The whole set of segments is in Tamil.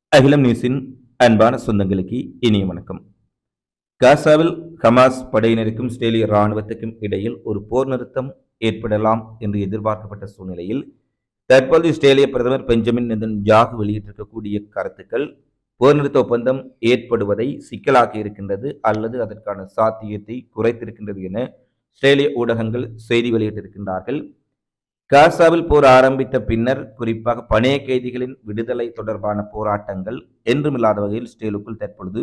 அகிலம் நியூஸின் அன்பான சொந்தங்களுக்கு இனிய வணக்கம் காசாவில் ஹமாஸ் படையினருக்கும் இஸ்ரேலிய இராணுவத்துக்கும் இடையில் ஒரு போர் நிறுத்தம் ஏற்படலாம் என்று எதிர்பார்க்கப்பட்ட சூழ்நிலையில் தற்போது இஸ்ரேலிய பிரதமர் பெஞ்சமின் நெதன்யாகு வெளியிட்டிருக்கக்கூடிய கருத்துக்கள் போர் நிறுத்த ஒப்பந்தம் ஏற்படுவதை சிக்கலாக்கி இருக்கின்றது அல்லது அதற்கான சாத்தியத்தை குறைத்திருக்கின்றது என இஸ்ரேலிய ஊடகங்கள் செய்தி வெளியிட்டிருக்கின்றார்கள் காசாவில் போர் ஆரம்பித்த பின்னர் குறிப்பாக பணைய கைதிகளின் விடுதலை தொடர்பான போராட்டங்கள் என்றுமில்லாத வகையில் இஸ்ரேலுக்குள் தற்பொழுது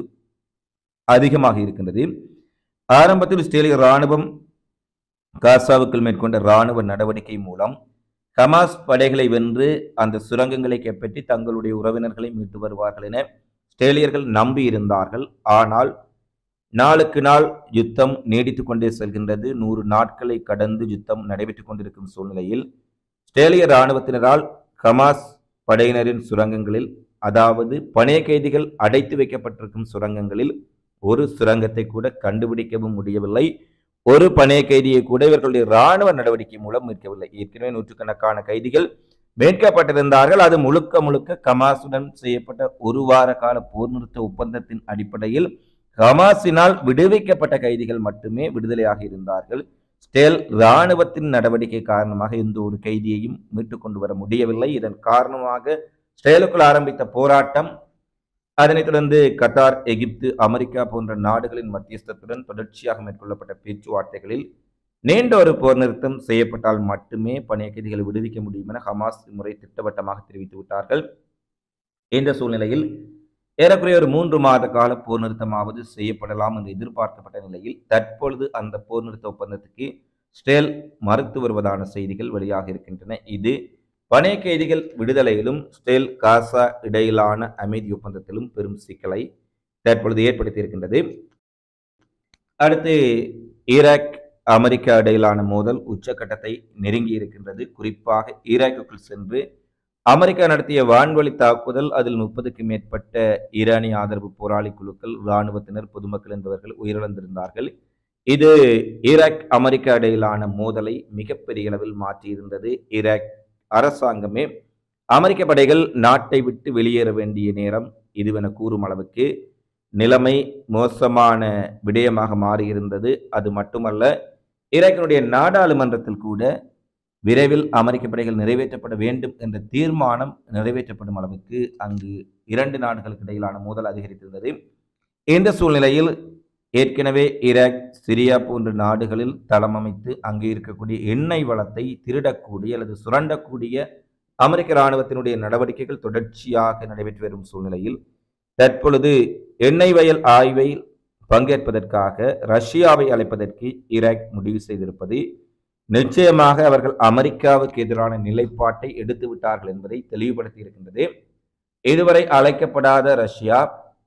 அதிகமாக இருக்கின்றது ஆரம்பத்தில் இஸ்ரேலிய இராணுவம் காசாவுக்குள் மேற்கொண்ட இராணுவ நடவடிக்கை மூலம் ஹமாஸ் படைகளை வென்று அந்த சுரங்கங்களை கைப்பற்றி தங்களுடைய உறவினர்களை மீட்டு வருவார்கள் என இஸ்ரேலியர்கள் நம்பி இருந்தார்கள் ஆனால் நாளுக்கு நாள் யுத்தம் நீடித்துக் கொண்டே செல்கின்றது நூறு நாட்களை கடந்து யுத்தம் நடைபெற்றுக் கொண்டிருக்கும் சூழ்நிலையில் இஸ்ரேலிய இராணுவத்தினரால் ஹமாஸ் படையினரின் சுரங்கங்களில் அதாவது பணைய கைதிகள் அடைத்து வைக்கப்பட்டிருக்கும் சுரங்கங்களில் ஒரு சுரங்கத்தை கூட கண்டுபிடிக்கவும் முடியவில்லை ஒரு பணைய கைதியை கூட இவர்களுடைய இராணுவ நடவடிக்கை மூலம் மீட்கவில்லை ஏற்கனவே நூற்றுக்கணக்கான கைதிகள் மீட்கப்பட்டிருந்தார்கள் அது முழுக்க முழுக்க கமாசுடன் செய்யப்பட்ட ஒரு வார கால போர் நிறுத்த ஒப்பந்தத்தின் அடிப்படையில் ஹமாஸினால் விடுவிக்கப்பட்ட கைதிகள் மட்டுமே விடுதலையாக இருந்தார்கள் ஸ்டேல் இராணுவத்தின் நடவடிக்கை காரணமாக எந்த ஒரு கைதியையும் மீட்டுக் கொண்டு வர முடியவில்லை இதன் காரணமாக ஸ்டேலுக்குள் ஆரம்பித்த போராட்டம் அதனைத் தொடர்ந்து கத்தார் எகிப்து அமெரிக்கா போன்ற நாடுகளின் மத்தியஸ்தத்துடன் தொடர்ச்சியாக மேற்கொள்ளப்பட்ட பேச்சுவார்த்தைகளில் நீண்ட ஒரு போர் நிறுத்தம் செய்யப்பட்டால் மட்டுமே பணைய கைதிகளை விடுவிக்க முடியும் என ஹமாஸ் முறை திட்டவட்டமாக தெரிவித்து விட்டார்கள் இந்த சூழ்நிலையில் ஏறக்குறைய ஒரு மூன்று மாத கால போர் நிறுத்தமாவது செய்யப்படலாம் என்று எதிர்பார்க்கப்பட்ட நிலையில் தற்பொழுது அந்த போர் நிறுத்த ஒப்பந்தத்துக்கு ஸ்டேல் மறுத்து வருவதான செய்திகள் வெளியாக இருக்கின்றன இது பணைய கைதிகள் விடுதலையிலும் ஸ்டேல் காசா இடையிலான அமைதி ஒப்பந்தத்திலும் பெரும் சிக்கலை தற்பொழுது ஏற்படுத்தி இருக்கின்றது அடுத்து ஈராக் அமெரிக்கா இடையிலான மோதல் உச்சக்கட்டத்தை நெருங்கி இருக்கின்றது குறிப்பாக ஈராக்குக்குள் சென்று அமெரிக்கா நடத்திய வான்வழி தாக்குதல் அதில் முப்பதுக்கு மேற்பட்ட ஈரானிய ஆதரவு போராளி குழுக்கள் இராணுவத்தினர் பொதுமக்கள் என்பவர்கள் உயிரிழந்திருந்தார்கள் இது ஈராக் அமெரிக்கா இடையிலான மோதலை மிகப்பெரிய அளவில் மாற்றியிருந்தது ஈராக் அரசாங்கமே அமெரிக்க படைகள் நாட்டை விட்டு வெளியேற வேண்டிய நேரம் இதுவென கூறும் அளவுக்கு நிலைமை மோசமான விடயமாக மாறியிருந்தது அது மட்டுமல்ல ஈராக்கினுடைய நாடாளுமன்றத்தில் கூட விரைவில் அமெரிக்க படைகள் நிறைவேற்றப்பட வேண்டும் என்ற தீர்மானம் நிறைவேற்றப்படும் அளவுக்கு அங்கு இரண்டு நாடுகளுக்கு இடையிலான மோதல் அதிகரித்திருந்தது இந்த சூழ்நிலையில் ஏற்கனவே ஈராக் சிரியா போன்ற நாடுகளில் தளம் அமைத்து அங்கே இருக்கக்கூடிய எண்ணெய் வளத்தை திருடக்கூடிய அல்லது சுரண்டக்கூடிய அமெரிக்க இராணுவத்தினுடைய நடவடிக்கைகள் தொடர்ச்சியாக நடைபெற்று வரும் சூழ்நிலையில் தற்பொழுது எண்ணெய் வயல் ஆய்வில் பங்கேற்பதற்காக ரஷ்யாவை அழைப்பதற்கு ஈராக் முடிவு செய்திருப்பது நிச்சயமாக அவர்கள் அமெரிக்காவுக்கு எதிரான நிலைப்பாட்டை எடுத்து விட்டார்கள் என்பதை தெளிவுபடுத்தி இருக்கின்றது இதுவரை அழைக்கப்படாத ரஷ்யா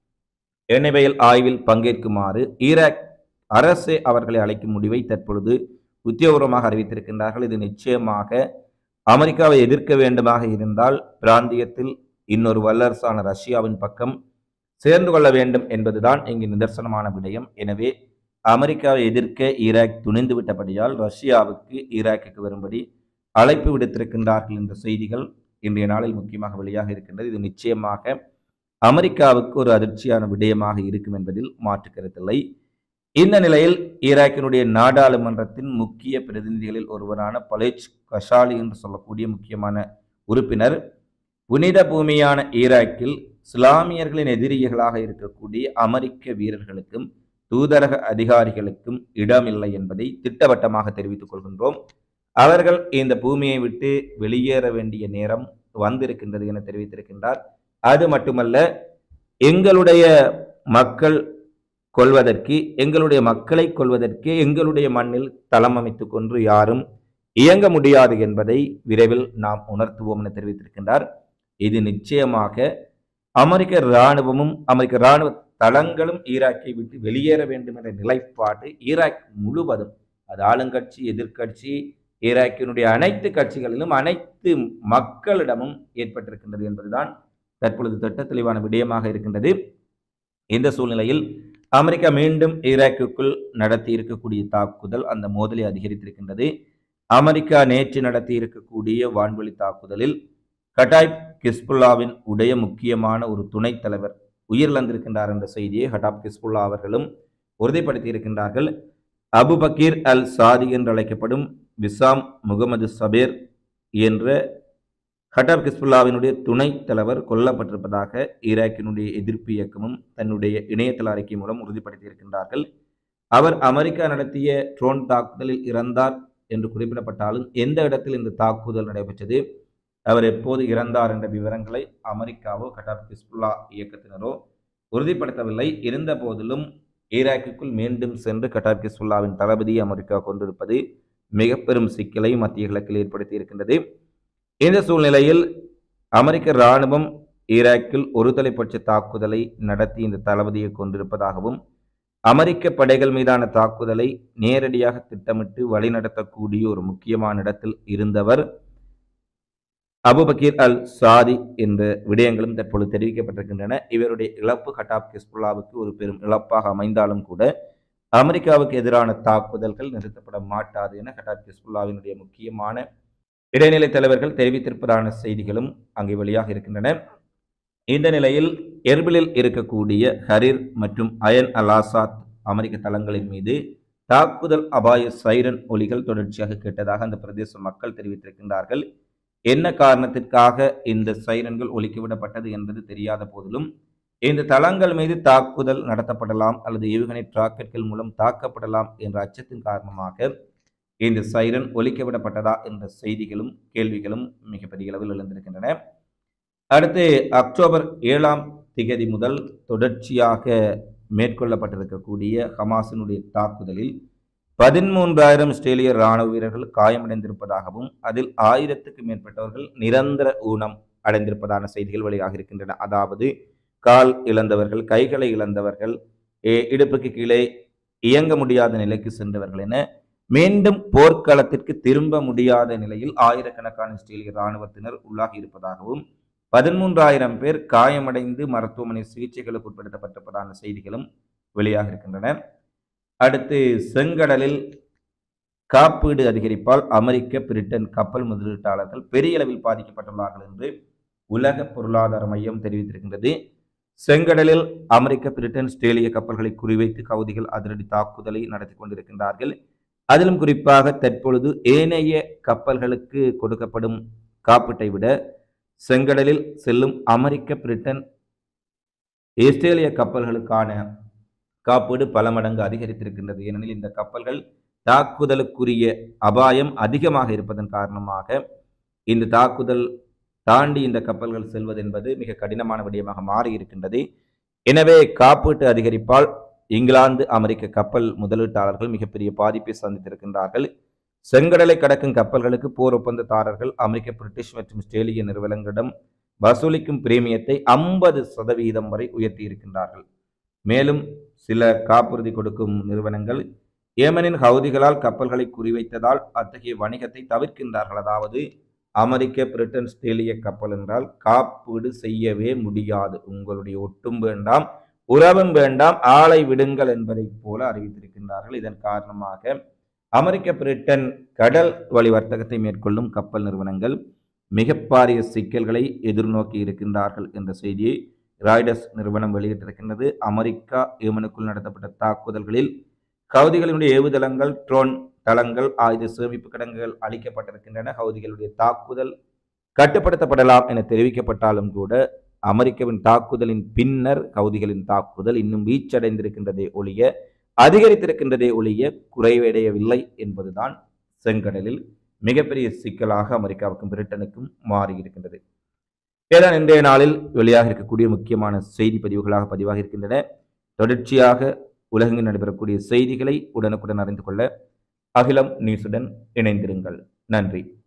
எண்ணெய் வயல் ஆய்வில் பங்கேற்குமாறு ஈராக் அரசு அவர்களை அழைக்கும் முடிவை தற்பொழுது உத்தியோகபூர்வமாக அறிவித்திருக்கின்றார்கள் இது நிச்சயமாக அமெரிக்காவை எதிர்க்க வேண்டுமாக இருந்தால் பிராந்தியத்தில் இன்னொரு வல்லரசான ரஷ்யாவின் பக்கம் சேர்ந்து கொள்ள வேண்டும் என்பதுதான் இங்கு நிதர்சனமான விடயம் எனவே அமெரிக்காவை எதிர்க்க ஈராக் துணிந்து விட்டபடியால் ரஷ்யாவுக்கு ஈராக்குக்கு வரும்படி அழைப்பு விடுத்திருக்கின்றார்கள் என்ற செய்திகள் இன்றைய நாளில் முக்கியமாக வெளியாக இருக்கின்றது இது நிச்சயமாக அமெரிக்காவுக்கு ஒரு அதிர்ச்சியான விடயமாக இருக்கும் என்பதில் மாற்று கருத்தில்லை இந்த நிலையில் ஈராக்கினுடைய நாடாளுமன்றத்தின் முக்கிய பிரதிநிதிகளில் ஒருவரான பலேஜ் கஷாலி என்று சொல்லக்கூடிய முக்கியமான உறுப்பினர் புனித பூமியான ஈராக்கில் இஸ்லாமியர்களின் எதிரிகளாக இருக்கக்கூடிய அமெரிக்க வீரர்களுக்கும் தூதரக அதிகாரிகளுக்கும் இடமில்லை என்பதை திட்டவட்டமாக தெரிவித்துக் கொள்கின்றோம் அவர்கள் இந்த பூமியை விட்டு வெளியேற வேண்டிய நேரம் வந்திருக்கின்றது என தெரிவித்திருக்கின்றார் அது மட்டுமல்ல எங்களுடைய மக்கள் கொள்வதற்கு எங்களுடைய மக்களை கொள்வதற்கு எங்களுடைய மண்ணில் தளம் அமைத்துக் கொண்டு யாரும் இயங்க முடியாது என்பதை விரைவில் நாம் உணர்த்துவோம் என தெரிவித்திருக்கின்றார் இது நிச்சயமாக அமெரிக்க இராணுவமும் அமெரிக்க இராணுவ தளங்களும் ஈராக்கை விட்டு வெளியேற வேண்டும் என்ற நிலைப்பாடு ஈராக் முழுவதும் அது ஆளுங்கட்சி எதிர்க்கட்சி ஈராக்கினுடைய அனைத்து கட்சிகளிலும் அனைத்து மக்களிடமும் ஏற்பட்டிருக்கின்றது என்பதுதான் தற்பொழுது திட்ட தெளிவான விடயமாக இருக்கின்றது இந்த சூழ்நிலையில் அமெரிக்கா மீண்டும் ஈராக்குக்குள் நடத்தி இருக்கக்கூடிய தாக்குதல் அந்த மோதலை அதிகரித்திருக்கின்றது அமெரிக்கா நேற்று நடத்தி இருக்கக்கூடிய வான்வழி தாக்குதலில் கட்டாய் கிஸ்புல்லாவின் உடைய முக்கியமான ஒரு துணைத் தலைவர் உயிரிழந்திருக்கின்றார் என்ற செய்தியை ஹட்டாப் கிஸ்புல்லா அவர்களும் உறுதிப்படுத்தி இருக்கின்றார்கள் அபு பக்கீர் அல் சாதி என்று அழைக்கப்படும் விசாம் முகமது சபேர் என்ற ஹட்டாப் கிஸ்புல்லாவினுடைய துணைத் தலைவர் கொல்லப்பட்டிருப்பதாக ஈராக்கினுடைய எதிர்ப்பு இயக்கமும் தன்னுடைய இணையதள அறிக்கை மூலம் உறுதிப்படுத்தி இருக்கின்றார்கள் அவர் அமெரிக்கா நடத்திய ட்ரோன் தாக்குதலில் இறந்தார் என்று குறிப்பிடப்பட்டாலும் எந்த இடத்தில் இந்த தாக்குதல் நடைபெற்றது அவர் எப்போது இறந்தார் என்ற விவரங்களை அமெரிக்காவோ கட்டாப் ஹிஸ்புல்லா இயக்கத்தினரோ உறுதிப்படுத்தவில்லை இருந்த போதிலும் ஈராக்குக்குள் மீண்டும் சென்று கட்டாப் ஹிஸ்புல்லாவின் தளபதி அமெரிக்கா கொண்டிருப்பது மிக பெரும் சிக்கலை மத்திய கிழக்கில் ஏற்படுத்தி இருக்கின்றது இந்த சூழ்நிலையில் அமெரிக்க இராணுவம் ஈராக்கில் ஒரு தலைப்பட்ச தாக்குதலை நடத்தி இந்த தளபதியை கொண்டிருப்பதாகவும் அமெரிக்க படைகள் மீதான தாக்குதலை நேரடியாக திட்டமிட்டு வழிநடத்தக்கூடிய ஒரு முக்கியமான இடத்தில் இருந்தவர் அபுபக்கீர் அல் சாதி என்ற விடயங்களும் தற்பொழுது தெரிவிக்கப்பட்டிருக்கின்றன இவருடைய இழப்பு ஹட்டாப் கிஸ்புல்லாவுக்கு ஒரு பெரும் இழப்பாக அமைந்தாலும் கூட அமெரிக்காவுக்கு எதிரான தாக்குதல்கள் நிறுத்தப்பட மாட்டாது என ஹட்டாப் கிஸ்புல்லாவினுடைய முக்கியமான இடைநிலை தலைவர்கள் தெரிவித்திருப்பதான செய்திகளும் அங்கே வெளியாக இருக்கின்றன இந்த நிலையில் எர்பிலில் இருக்கக்கூடிய ஹரீர் மற்றும் அயன் அல் ஆசாத் அமெரிக்க தளங்களின் மீது தாக்குதல் அபாய சைரன் ஒலிகள் தொடர்ச்சியாக கேட்டதாக அந்த பிரதேச மக்கள் தெரிவித்திருக்கின்றார்கள் என்ன காரணத்திற்காக இந்த சைரன்கள் ஒலிக்கவிடப்பட்டது என்பது தெரியாத போதிலும் இந்த தளங்கள் மீது தாக்குதல் நடத்தப்படலாம் அல்லது ஏவுகணை ராக்கெட்கள் மூலம் தாக்கப்படலாம் என்ற அச்சத்தின் காரணமாக இந்த சைரன் ஒலிக்கவிடப்பட்டதா என்ற செய்திகளும் கேள்விகளும் மிகப்பெரிய அளவில் எழுந்திருக்கின்றன அடுத்து அக்டோபர் ஏழாம் திகதி முதல் தொடர்ச்சியாக மேற்கொள்ளப்பட்டிருக்கக்கூடிய ஹமாஸினுடைய தாக்குதலில் பதிமூன்றாயிரம் இஸ்ரேலிய இராணுவ வீரர்கள் காயமடைந்திருப்பதாகவும் அதில் ஆயிரத்துக்கு மேற்பட்டவர்கள் நிரந்தர ஊனம் அடைந்திருப்பதான செய்திகள் வெளியாக இருக்கின்றன அதாவது கால் இழந்தவர்கள் கைகளை இழந்தவர்கள் எ- இடுப்புக்கு கீழே இயங்க முடியாத நிலைக்கு சென்றவர்கள் என மீண்டும் போர்க்களத்திற்கு திரும்ப முடியாத நிலையில் ஆயிரக்கணக்கான இஸ்ரேலிய இராணுவத்தினர் உள்ளாகி இருப்பதாகவும் பதிமூன்றாயிரம் பேர் காயமடைந்து மருத்துவமனை சிகிச்சைகளுக்கு உட்படுத்தப்பட்டிருப்பதான செய்திகளும் வெளியாக இருக்கின்றன அடுத்து செங்கடலில் காப்பீடு அதிகரிப்பால் அமெரிக்க பிரிட்டன் கப்பல் முதலீட்டாளர்கள் பெரிய அளவில் பாதிக்கப்பட்டுள்ளார்கள் என்று உலக பொருளாதார மையம் தெரிவித்திருக்கின்றது செங்கடலில் அமெரிக்க பிரிட்டன் ஆஸ்திரேலிய கப்பல்களை குறிவைத்து கவுதிகள் அதிரடி தாக்குதலை நடத்தி கொண்டிருக்கின்றார்கள் அதிலும் குறிப்பாக தற்பொழுது ஏனைய கப்பல்களுக்கு கொடுக்கப்படும் காப்பீட்டை விட செங்கடலில் செல்லும் அமெரிக்க பிரிட்டன் இஸ்ரேலிய கப்பல்களுக்கான காப்பீடு பல மடங்கு அதிகரித்திருக்கின்றது ஏனெனில் இந்த கப்பல்கள் தாக்குதலுக்குரிய அபாயம் அதிகமாக இருப்பதன் காரணமாக இந்த தாக்குதல் தாண்டி இந்த கப்பல்கள் செல்வது என்பது மிக கடினமான விடயமாக மாறி இருக்கின்றது எனவே காப்பீட்டு அதிகரிப்பால் இங்கிலாந்து அமெரிக்க கப்பல் முதலீட்டாளர்கள் மிகப்பெரிய பாதிப்பை சந்தித்திருக்கின்றார்கள் செங்கடலை கடக்கும் கப்பல்களுக்கு போர் ஒப்பந்ததாரர்கள் அமெரிக்க பிரிட்டிஷ் மற்றும் ஆஸ்திரேலிய நிறுவனங்களிடம் வசூலிக்கும் பிரீமியத்தை ஐம்பது சதவீதம் வரை உயர்த்தி இருக்கின்றார்கள் மேலும் சில காப்புறுதி கொடுக்கும் நிறுவனங்கள் ஏமனின் ஹவுதிகளால் கப்பல்களை குறிவைத்ததால் அத்தகைய வணிகத்தை தவிர்க்கின்றார்கள் அதாவது அமெரிக்க பிரிட்டன் ஆஸ்திரேலிய கப்பல் என்றால் காப்பீடு செய்யவே முடியாது உங்களுடைய ஒட்டும் வேண்டாம் உறவும் வேண்டாம் ஆளை விடுங்கள் என்பதைப் போல அறிவித்திருக்கின்றார்கள் இதன் காரணமாக அமெரிக்க பிரிட்டன் கடல் வழி வர்த்தகத்தை மேற்கொள்ளும் கப்பல் நிறுவனங்கள் மிக பாரிய சிக்கல்களை எதிர்நோக்கி இருக்கின்றார்கள் என்ற செய்தியை ராய்டர்ஸ் நிறுவனம் வெளியிட்டிருக்கின்றது அமெரிக்கா ஏமனுக்குள் நடத்தப்பட்ட தாக்குதல்களில் ஹவுதிகளினுடைய ஏவுதளங்கள் ட்ரோன் தளங்கள் ஆயுத சேமிப்பு கிடங்குகள் அளிக்கப்பட்டிருக்கின்றன ஹவுதிகளுடைய தாக்குதல் கட்டுப்படுத்தப்படலாம் என தெரிவிக்கப்பட்டாலும் கூட அமெரிக்காவின் தாக்குதலின் பின்னர் ஹவுதிகளின் தாக்குதல் இன்னும் வீச்சடைந்திருக்கின்றதே ஒழிய அதிகரித்திருக்கின்றதே ஒழிய குறைவடையவில்லை என்பதுதான் செங்கடலில் மிகப்பெரிய சிக்கலாக அமெரிக்காவுக்கும் பிரிட்டனுக்கும் மாறி இருக்கின்றது ஏதான் இன்றைய நாளில் வெளியாக இருக்கக்கூடிய முக்கியமான செய்தி பதிவுகளாக பதிவாக இருக்கின்றன தொடர்ச்சியாக உலகெங்கில் நடைபெறக்கூடிய செய்திகளை உடனுக்குடன் அறிந்து கொள்ள அகிலம் நியூஸுடன் இணைந்திருங்கள் நன்றி